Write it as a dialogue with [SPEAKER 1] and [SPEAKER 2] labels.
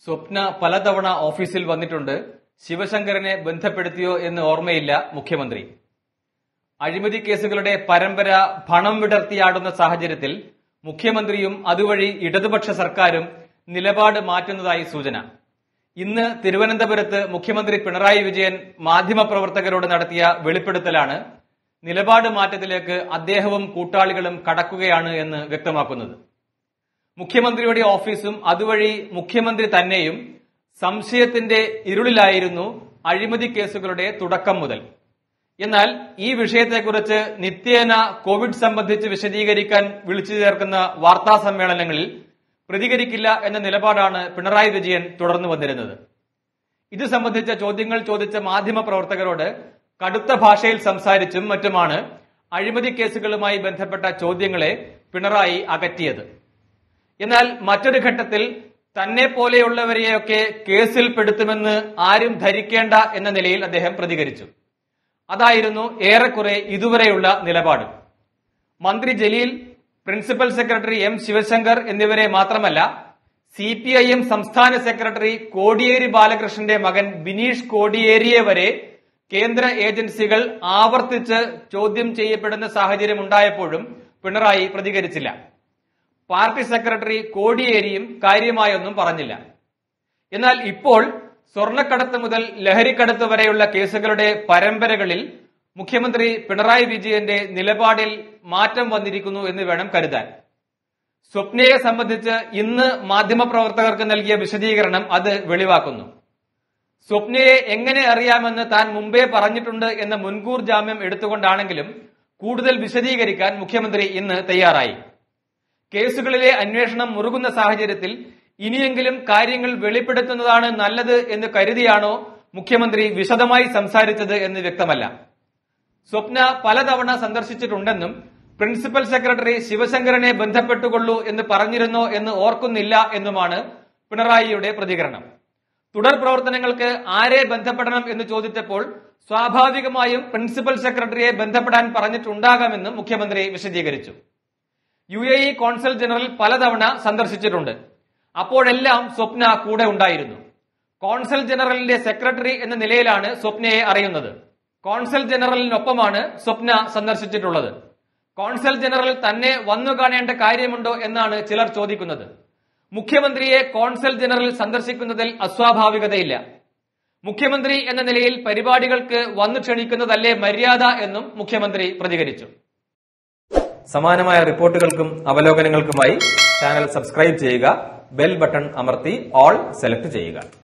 [SPEAKER 1] സ്വപ്ന പലതവണ ഓഫീസിൽ വന്നിട്ടുണ്ട് ശിവശങ്കരനെ ബന്ധപ്പെടുത്തിയോ എന്ന് ഓർമ്മയില്ല മുഖ്യമന്ത്രി അഴിമതി കേസുകളുടെ പരമ്പര പണം വിടർത്തിയാടുന്ന സാഹചര്യത്തിൽ മുഖ്യമന്ത്രിയും അതുവഴി ഇടതുപക്ഷ സർക്കാരും നിലപാട് മാറ്റുന്നതായി സൂചന ഇന്ന് തിരുവനന്തപുരത്ത് മുഖ്യമന്ത്രി പിണറായി വിജയൻ മാധ്യമപ്രവർത്തകരോട് നടത്തിയ വെളിപ്പെടുത്തലാണ് നിലപാട് മാറ്റത്തിലേക്ക് അദ്ദേഹവും കൂട്ടാളികളും കടക്കുകയാണ് എന്ന് വ്യക്തമാക്കുന്നത് മുഖ്യമന്ത്രിയുടെ ഓഫീസും അതുവഴി മുഖ്യമന്ത്രി തന്നെയും സംശയത്തിന്റെ ഇരുളിലായിരുന്നു അഴിമതി കേസുകളുടെ തുടക്കം മുതൽ എന്നാൽ ഈ വിഷയത്തെക്കുറിച്ച് നിത്യേന കോവിഡ് സംബന്ധിച്ച് വിശദീകരിക്കാൻ വിളിച്ചു ചേർക്കുന്ന വാർത്താ സമ്മേളനങ്ങളിൽ പ്രതികരിക്കില്ല എന്ന നിലപാടാണ് പിണറായി വിജയൻ തുടർന്നു വന്നിരുന്നത് ഇത് സംബന്ധിച്ച ചോദ്യങ്ങൾ ചോദിച്ച മാധ്യമ പ്രവർത്തകരോട് കടുത്ത ഭാഷയിൽ സംസാരിച്ചും മറ്റുമാണ് അഴിമതി കേസുകളുമായി ബന്ധപ്പെട്ട ചോദ്യങ്ങളെ പിണറായി അകറ്റിയത് എന്നാൽ മറ്റൊരു ഘട്ടത്തിൽ തന്നെ പോലെയുള്ളവരെയൊക്കെ കേസിൽ പെടുത്തുമെന്ന് ആരും ധരിക്കേണ്ട എന്ന നിലയിൽ അദ്ദേഹം പ്രതികരിച്ചു അതായിരുന്നു ഏറെക്കുറെ ഇതുവരെയുള്ള നിലപാട് മന്ത്രി Jaleel principal secretary M Sivasankar എന്നിവരെ മാത്രമല്ല സി പി ഐ എം സംസ്ഥാന സെക്രട്ടറി കോടിയേരി ബാലകൃഷ്ണന്റെ മകൻ ബിനീഷ് കോടിയേരിയെ വരെ കേന്ദ്ര ഏജൻസികൾ ആവർത്തിച്ച് ചോദ്യം ചെയ്യപ്പെടുന്ന സാഹചര്യം ഉണ്ടായപ്പോഴും പിണറായി പ്രതികരിച്ചില്ല പാർട്ടി സെക്രട്ടറി കോടിയേരിയും കാര്യമായൊന്നും പറഞ്ഞില്ല എന്നാൽ ഇപ്പോൾ സ്വർണ്ണക്കടത്ത് മുതൽ ലഹരിക്കടത്ത് വരെയുള്ള കേസുകളുടെ പരമ്പരകളിൽ മുഖ്യമന്ത്രി പിണറായി വിജയന്റെ നിലപാടിൽ മാറ്റം വന്നിരിക്കുന്നു എന്ന് വേണം കരുതാൻ സ്വപ്നയെ സംബന്ധിച്ച് ഇന്ന് മാധ്യമപ്രവർത്തകർക്ക് നൽകിയ വിശദീകരണം അത് വെളിവാക്കുന്നു സ്വപ്നയെ എങ്ങനെ അറിയാമെന്ന് താൻ മുമ്പേ പറഞ്ഞിട്ടുണ്ട് എന്ന മുൻകൂർ ജാമ്യം എടുത്തുകൊണ്ടാണെങ്കിലും കൂടുതൽ വിശദീകരിക്കാൻ മുഖ്യമന്ത്രി ഇന്ന് തയ്യാറായി കേസുകളിലെ അന്വേഷണം മുറുകുന്ന സാഹചര്യത്തിൽ ഇനിയെങ്കിലും കാര്യങ്ങൾ വെളിപ്പെടുത്തുന്നതാണ് നല്ലത് എന്ന് കരുതിയാണോ മുഖ്യമന്ത്രി വിശദമായി സംസാരിച്ചത് എന്ന് വ്യക്തമല്ല സ്വപ്ന പലതവണ സന്ദർശിച്ചിട്ടുണ്ടെന്നും പ്രിൻസിപ്പൽ സെക്രട്ടറി ശിവശങ്കരനെ ബന്ധപ്പെട്ടുകൊള്ളൂ എന്ന് പറഞ്ഞിരുന്നോ എന്ന് ഓർക്കുന്നില്ല എന്നുമാണ് പിണറായിയുടെ പ്രതികരണം തുടർ പ്രവർത്തനങ്ങൾക്ക് ആരെ ബന്ധപ്പെടണം എന്ന് ചോദിച്ചപ്പോൾ സ്വാഭാവികമായും പ്രിൻസിപ്പൽ സെക്രട്ടറിയെ ബന്ധപ്പെടാൻ പറഞ്ഞിട്ടുണ്ടാകാമെന്നും മുഖ്യമന്ത്രി വിശദീകരിച്ചു U A E consul general പലതവണ സന്ദർശിച്ചിട്ടുണ്ട് അപ്പോഴെല്ലാം സ്വപ്ന കൂടെ ഉണ്ടായിരുന്നു കോൺസൽ ജനറലിന്റെ സെക്രട്ടറി എന്ന നിലയിലാണ് സ്വപ്നയെ അറിയുന്നത് കോൺസൽ ജനറലിനൊപ്പമാണ് സ്വപ്ന സന്ദർശിച്ചിട്ടുള്ളത് കോൺസൽ ജനറൽ തന്നെ വന്നു കാണേണ്ട കാര്യമുണ്ടോ എന്നാണ് ചിലർ ചോദിക്കുന്നത് മുഖ്യമന്ത്രിയെ കോൺസൽ ജനറൽ സന്ദർശിക്കുന്നതിൽ അസ്വാഭാവികതയില്ല മുഖ്യമന്ത്രി എന്ന നിലയിൽ പരിപാടികൾക്ക് വന്നു ക്ഷണിക്കുന്നതല്ലേ മര്യാദ എന്നും മുഖ്യമന്ത്രി പ്രതികരിച്ചു സമാനമായ റിപ്പോർട്ടുകൾക്കും അവലോകനങ്ങൾക്കുമായി ചാനൽ സബ്സ്ക്രൈബ് ചെയ്യുക ബെൽ ബട്ടൺ അമർത്തി ഓൾ സെലക്ട് ചെയ്യുക